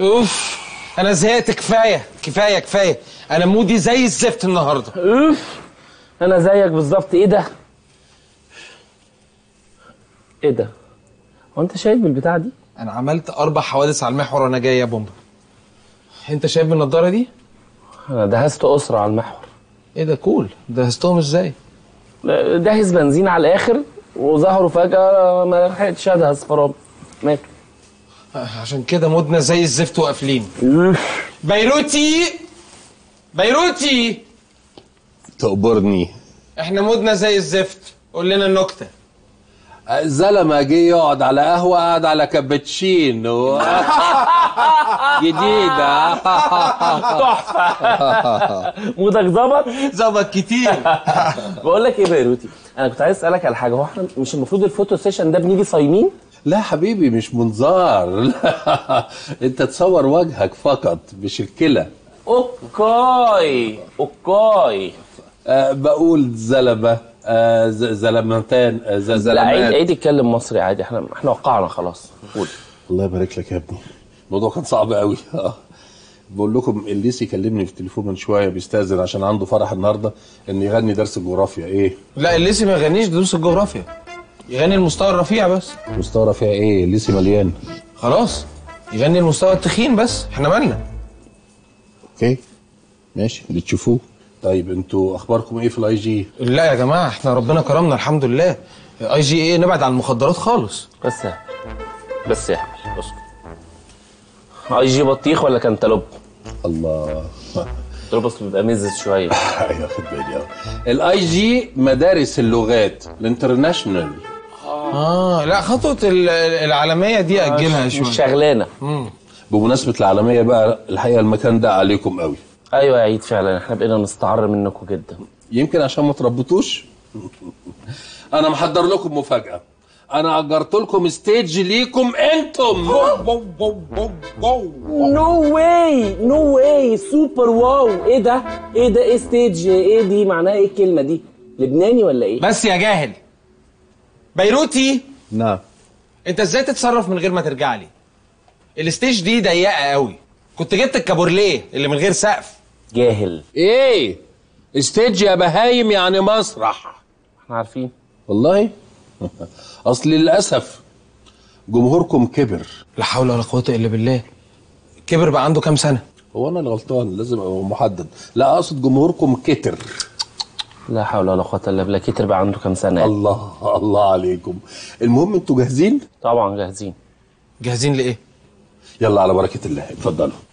اوف انا زهقت كفايه كفايه كفايه انا مودي زي الزفت النهارده اوف انا زيك بالظبط ايه ده ايه ده هو انت شايف بالبتاع دي انا عملت اربع حوادث على المحور وانا جاي يا بومبا انت شايف بالنضاره دي انا دهست اسره على المحور ايه ده كول دهستهم ازاي دهس بنزين على الاخر وظهروا فجاه ما لحقتش ادهس فرامل مات آه، عشان كده مودنا زي الزفت وقافلين اوف بيروتي بيروتي تقبرني احنا مودنا زي الزفت قول لنا النكته زلمة جه يقعد على قهوة قعد على كابتشينو جديدة مودك ظبط ظبط كتير بقول لك ايه بيروتي انا كنت عايز اسالك على حاجه هو احنا مش المفروض الفوتو سيشن ده بنيجي صايمين لا حبيبي مش منظار لا انت تصور وجهك فقط مش الكلى اوكي اوكي أه بقول زلمة أه ز- زلمتان أه ز- لا عيد زلمات عيد اتكلم مصري عادي احنا احنا وقعنا خلاص قول الله يبارك لك يا ابني الموضوع كان صعب قوي اه بقول لكم الليسي كلمني في التليفون من شويه بيستاذن عشان عنده فرح النهارده ان يغني درس الجغرافيا ايه لا الليسي ما يغنيش دروس الجغرافيا يغني المستوى الرفيع بس مستوى فيها ايه الليسي مليان خلاص يغني المستوى التخين بس احنا مالنا اوكي ماشي اللي تشوفوه طيب انتوا اخباركم ايه في الاي جي لا يا جماعه احنا ربنا كرمنا الحمد لله اي جي ايه نبعد عن المخدرات خالص بس يا بس يا احمد اسكت اي جي بطيخ ولا كانتالوب؟ الله كانتالوب اصله بيبقى مزز شويه ايوه خد بالي أهو. الاي جي مدارس اللغات الانترناشونال اه لا خطوه ال- العالميه دي اجلها مش شويه شغلانه بمناسبه العالميه بقى الحقيقه المكان ده عليكم قوي ايوه يا عيد فعلا احنا بقينا نستعر منكم جدا يمكن عشان ما تربطوش انا محضر لكم مفاجاه انا اجرت لكم ستيج ليكم انتم نو واي نو واي سوبر واو ايه ده ايه ده ايه ستيج ايه دي معناها ايه الكلمه دي لبناني ولا ايه بس يا جاهل بيروتي نعم انت ازاي تتصرف من غير ما ترجع لي الستيج دي ضيقه قوي كنت جبت الكابورليه اللي من غير سقف جاهل ايه ستيج يا بهايم يعني مسرح احنا عارفين والله اصل للاسف جمهوركم كبر لا حول ولا قوه الا بالله كبر بقى عنده كام سنه هو انا الغلطان لازم ابقى محدد لا اقصد جمهوركم كتر لا حول ولا قوه الا بالله كتر بقى عنده كام سنه الله الله عليكم المهم انتوا جاهزين طبعا جاهزين جاهزين لايه يلا على بركه الله اتفضلوا